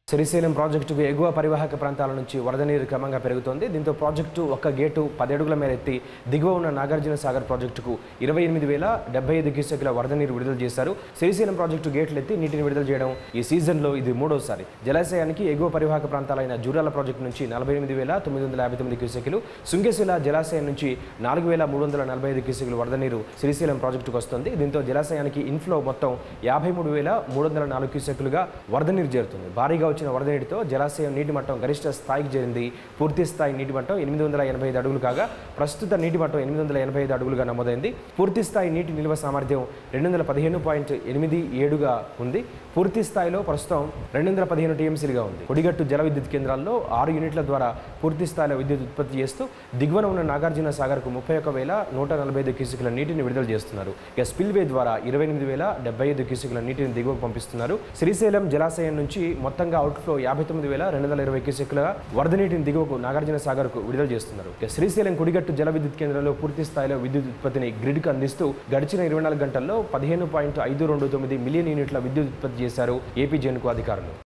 శ్రీశైలం ప్రాజెక్టుకు ఎగువ పరివాహక ప్రాంతాల నుంచి వరద నీరు క్రమంగా పెరుగుతోంది దీంతో ప్రాజెక్టు ఒక్క గేటు పది అడుగుల మేర ఎత్తి దిగువ ఉన్న నాగార్జున సాగర్ ప్రాజెక్టుకు ఇరవై ఎనిమిది వేల డెబ్బై ఐదు క్యూసెక్ల వరద నీరు విడుదల చేశారు శ్రీశైలం ప్రాజెక్టు గేట్లు ఎత్తి నీటిని విడుదల చేయడం ఈ సీజన్లో ఇది మూడోసారి జలాశయానికి ఎగువ పరివాహక ప్రాంతాలైన జూరాల ప్రాజెక్టు నుంచి నలభై ఎనిమిది వేల తొమ్మిది వందల యాభై తొమ్మిది క్యూసెక్లు సుంగేశిల జలాశయం నుంచి నాలుగు వేల మూడు వందల నలభై ఐదు క్యూసెక్లు వరద నీరు శ్రీశైలం ప్రాజెక్టుకు వస్తుంది దీంతో జలాశయానికి ఇన్ఫ్లో మొత్తం యాభై మూడు వేల మూడు వందల నాలుగు క్యూసెక్లుగా వరద నీరు చేరుతుంది భారీగా వచ్చిన వరద నీటితో జలాశయం నీటి మట్టం గరిష్ట స్థాయికి చేరింది పూర్తి స్థాయి నీటి మట్టం ఎనిమిది వందల ఎనభై ఐదు అడుగులు కాగా ప్రస్తుత నీటి మట్టం ఎనిమిది వందల ఎనభై ఐదు అడుగులుగా నమోదైంది పూర్తి స్థాయి నీటి నిల్వ సామర్థ్యం రెండు వందల పదిహేను పాయింట్ ఎనిమిది ఏడుగా ఉంది పూర్తి స్థాయిలో ప్రస్తుతం రెండు వందల పదిహేను టీఎంసీలుగా ఉంది కొడిగట్టు జల విద్యుత్ కేంద్రాల్లో ఆరు యూనిట్ల ద్వారా పూర్తి స్థాయిలో విద్యుత్ ఉత్పత్తి చేస్తూ దిగువన ఉన్న నాగార్జున సాగర్కు ముప్పై ఒక వేల నూట నలభై ఐదు క్యూసికుల నీటిని విడుదల చేస్తున్నారు ఇక స్పిల్వే ద్వారా ఇరవై ఎనిమిది వేల డెబ్బై ఐదు క్యూసికుల నీటిని దిగువకు పంపిస్తున్నారు శ్రీశైలం జలాశయం నుంచి మొత్తంగా అవుట్ఫ్లో యాభై తొమ్మిది వేల రెండు వందల ఇరవై క్యూసెక్ల వరద నీటిని దిగువకు నాగార్జున సాగర్కు విడుదల చేస్తున్నారు ఇక శ్రీశైలం కుడిగట్టు జల విద్యుత్ కేంద్రంలో పూర్తి స్థాయిలో విద్యుత్ ఉత్పత్తిని గ్రిడ్కు అందిస్తూ గడిచిన ఇరవై నాలుగు గంటల్లో పదిహేను పాయింట్ ఐదు రెండు తొమ్మిది మిలియన్ యూనిట్ల విద్యుత్ ఉత్పత్తి చేశారు ఏపీ జెన్కు అధికారులు